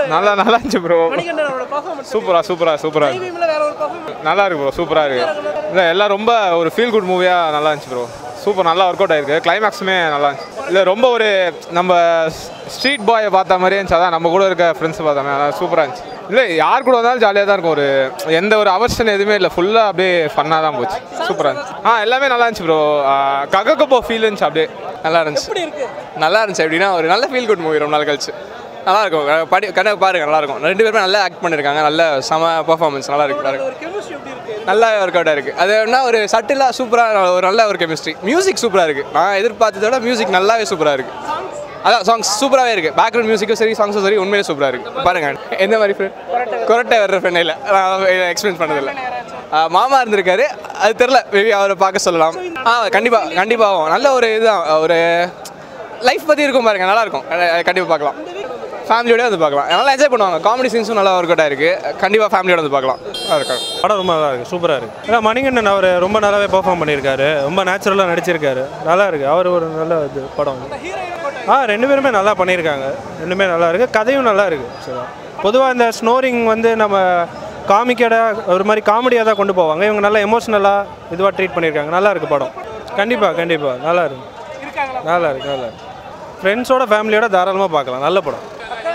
நல்லா நல்லா இருந்துச்சு ப்ரோ மணிகண்டன் அவரோட பர்ஃபார்மன்ஸ் சூப்பரா சூப்பரா சூப்பரா இருக்கு டிவில வேற ஒரு பர்ஃபார்மன்ஸ் நல்லா இருக்கு ப்ரோ சூப்பரா இருக்கு இல்லை எல்லாம் ரொம்ப ஒரு ஃபீல் குட் மூவியாக நல்லா இருந்துச்சு ப்ரோ சூப்பர் நல்லா ஒர்க் அவுட் ஆயிருக்கு கிளைமேக்ஸுமே நல்லா இருந்துச்சு இல்லை ரொம்ப ஒரு நம்ம ஸ்ட்ரீட் பாயை பார்த்த மாதிரியே இருந்துச்சு அதான் நம்ம கூட இருக்க ஃப்ரெண்ட்ஸ் பார்த்த மாதிரி நல்லா சூப்பராக இருந்துச்சு இல்லை யார் கூட வந்தாலும் ஜாலியாக தான் இருக்கும் ஒரு எந்த ஒரு அவர்ஷன் எதுவுமே இல்லை ஃபுல்லாக அப்படியே ஃபன்னாக தான் போச்சு சூப்பராக இருந்துச்சு ஆ எல்லாமே நல்லா இருந்துச்சு ப்ரோ ககக்கப்போ ஃபீல் இருந்துச்சு அப்படியே நல்லா இருந்துச்சு எப்படி இருக்கு நல்லா இருந்துச்சு எப்படின்னா ஒரு நல்ல ஃபீல் குட் மூவி ரொம்ப நாள் கழிச்சு நல்லா இருக்கும் அஹ் படி கண்ண பாருங்க நல்லா இருக்கும் ரெண்டு பேருமே நல்லா ஆக்ட் பண்ணியிருக்காங்க நல்ல சம பர்ஃபார்மன்ஸ் நல்லா இருக்கு நல்லா இருக்கு ஒரு கெமிஸ்ட்ரி எப்படி இருக்கு நல்லா ஒர்க் அவுட் இருக்கு அது என்ன ஒரு சட்டிலாக சூப்பராக ஒரு நல்ல ஒரு கெமிஸ்ட்ரி மியூசிக் சூப்பராக இருக்கு நான் எதிர்பார்த்ததை விட மியூசிக் நல்லாவே சூப்பராக இருக்கு அதான் சாங்ஸ் சூப்பராகவே இருக்கு பேக்ரவுண்ட் மியூசிக்கும் சரி சாங்ஸும் சரி உண்மையிலே சூப்பராக இருக்கு பாருங்க எந்த மாதிரி ஃப்ரெண்ட் கொரட்டை வர்ற ஃப்ரெண்ட் இல்லை நான் எக்ஸ்பிளைன் பண்ணதில்லை மாமா இருந்திருக்காரு அது தெரில மேபி அவரை பார்க்க சொல்லலாம் ஆ கண்டிப்பாக கண்டிப்பாக ஆகும் நல்ல ஒரு இதுதான் ஒரு லைஃப் பற்றி இருக்கும் பாருங்க நல்லா இருக்கும் கண்டிப்பாக பார்க்கலாம் ஃபேமிலியோட வந்து பார்க்கலாம் நல்லா என்ஜாய் பண்ணுவாங்க காமெடி சீன்ஸும் நல்லா ஒர்க் அவுட் ஆயிருக்கு கண்டிப்பாக ஃபேமிலியோட வந்து பார்க்கலாம் நல்லா இருக்கும் படம் ரொம்ப நல்லா இருக்கு சூப்பராக இருக்கு ஏன்னா மணிகண்டன் அவர் ரொம்ப நல்லாவே பெர்ஃபார்ம் பண்ணியிருக்காரு ரொம்ப நேச்சுரலாக நடிச்சிருக்காரு நல்லா இருக்கு அவர் ஒரு நல்ல இது படம் ஆ ரெண்டு பேருமே நல்லா பண்ணியிருக்காங்க ரெண்டுமே நல்லா இருக்கு கதையும் நல்லா இருக்கு சரி பொதுவாக இந்த ஸ்னோரிங் வந்து நம்ம காமிக்கடாக ஒரு மாதிரி காமெடியாக தான் கொண்டு போவாங்க இவங்க நல்லா எமோஷ்னலாக இதுவாக ட்ரீட் பண்ணியிருக்காங்க நல்லா இருக்கு படம் கண்டிப்பாக கண்டிப்பாக நல்லா இருக்கு நல்லா இருக்கு நல்லா இருக்கு ஃப்ரெண்ட்ஸோட ஃபேமிலியோட தாராளமாக பார்க்கலாம் நல்ல படம்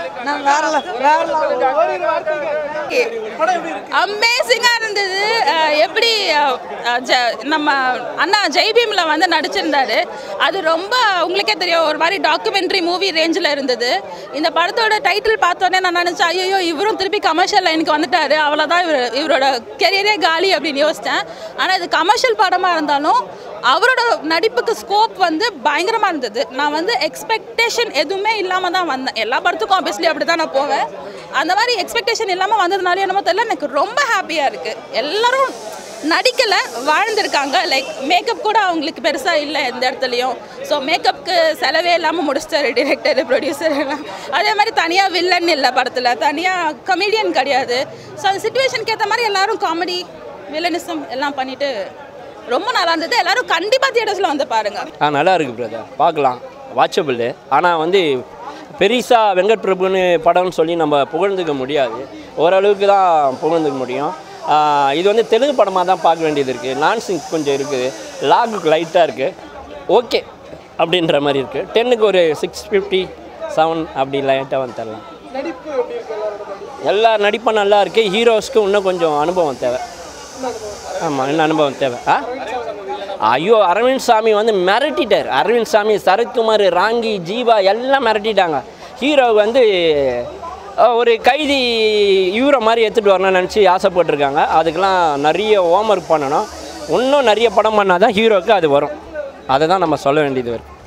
அமேசிங்காக இருந்தது அஹ் எப்படி அஹ், அஹ், ஜ- நம்ம அண்ணா ஜெய்பீமில் வந்து நடிச்சிருந்தாரு அது ரொம்ப உங்களுக்கே தெரியும் ஒரு மாதிரி டாக்குமெண்ட்ரி மூவி ரேஞ்சில் இருந்தது இந்த படத்தோட டைட்டில் பார்த்தோன்னே நான் நினச்சேன் ஐயோ இவரும் திருப்பி கமர்ஷியல் லைனுக்கு வந்துட்டாரு அவ்வளோதான் இவர் இவரோட கெரியரே காலி அப்படின்னு யோசித்தேன் ஆனால் இது கமர்ஷியல் படமாக இருந்தாலும் அவரோட நடிப்புக்கு ஸ்கோப் வந்து பயங்கரமாக இருந்தது நான் வந்து எக்ஸ்பெக்டேஷன் எதுவுமே இல்லாமல் தான் வந்தேன் எல்லா படத்துக்கும் ஆப்வியஸ்லி அப்படி தான் நான் போவேன் அந்த மாதிரி எக்ஸ்பெக்டேஷன் இல்லாமல் வந்ததுனால என்னமோ தெரியல எனக்கு ரொம்ப ஹாப்பியாக இருக்குது எல்லாரும் நடிக்கலை வாழ்ந்திருக்காங்க லைக் மேக்கப் கூட அவங்களுக்கு பெருசாக இல்லை எந்த இடத்துலையும் ஸோ மேக்கப்புக்கு செலவே இல்லாமல் முடிச்சிட்டாரு டிரெக்டர் ப்ரொடியூசர் எல்லாம் அதே மாதிரி தனியாக வில்லன் இல்லை படத்தில் தனியாக கமெடியன் கிடையாது ஸோ அந்த சுச்சுவேஷனுக்கு ஏற்ற மாதிரி எல்லாரும் காமெடி வில்லனிசம் எல்லாம் பண்ணிட்டு ரொம்ப நல்லா இருந்தது எல்லாரும் கண்டிப்பாக தியேட்டர்ஸில் வந்து பாருங்க ஆ நல்லா இருக்கு பிரதர் பார்க்கலாம் வாட்சபிள் ஆனால் வந்து பெரிசா வெங்கட் பிரபுன்னு படம்னு சொல்லி நம்ம புகழ்ந்துக்க முடியாது ஓரளவுக்கு தான் புகழ்ந்துக்க முடியும் ஆ, இது வந்து தெலுங்கு படமாக தான் பார்க்க வேண்டியது இருக்குது நான்சிங் கொஞ்சம் இருக்குது லாகுக்கு லைட்டாக இருக்குது ஓகே அப்படின்ற மாதிரி இருக்குது டென்னுக்கு ஒரு சிக்ஸ் ஃபிஃப்டி செவன் அப்படி லைட்டாக வந்து தரலாம் நடிப்பு எப்படி இருக்கு எல்லாரோட எல்லா நடிப்பும் நல்லா இருக்குது ஹீரோஸ்க்கு இன்னும் கொஞ்சம் அனுபவம் தேவை ஆமாம் இன்னும் அனுபவம் தேவை ஆ ஐயோ அரவிந்த் சாமி வந்து மிரட்டிட்டார் அரவிந்த் சாமி சரத்குமார் ராங்கி ஜீவா எல்லாம் மிரட்டிட்டாங்க ஹீரோ வந்து அஹ், ஒரு கைதி இவரை மாதிரி எடுத்துகிட்டு வரணும்னு நினச்சி ஆசைப்பட்டிருக்காங்க அதுக்கெல்லாம் நிறைய ஹோம்ஒர்க் பண்ணணும் இன்னும் நிறைய படம் பண்ணால் தான் ஹீரோக்கு அது வரும் அதை தான் நம்ம சொல்ல வேண்டியது வரும்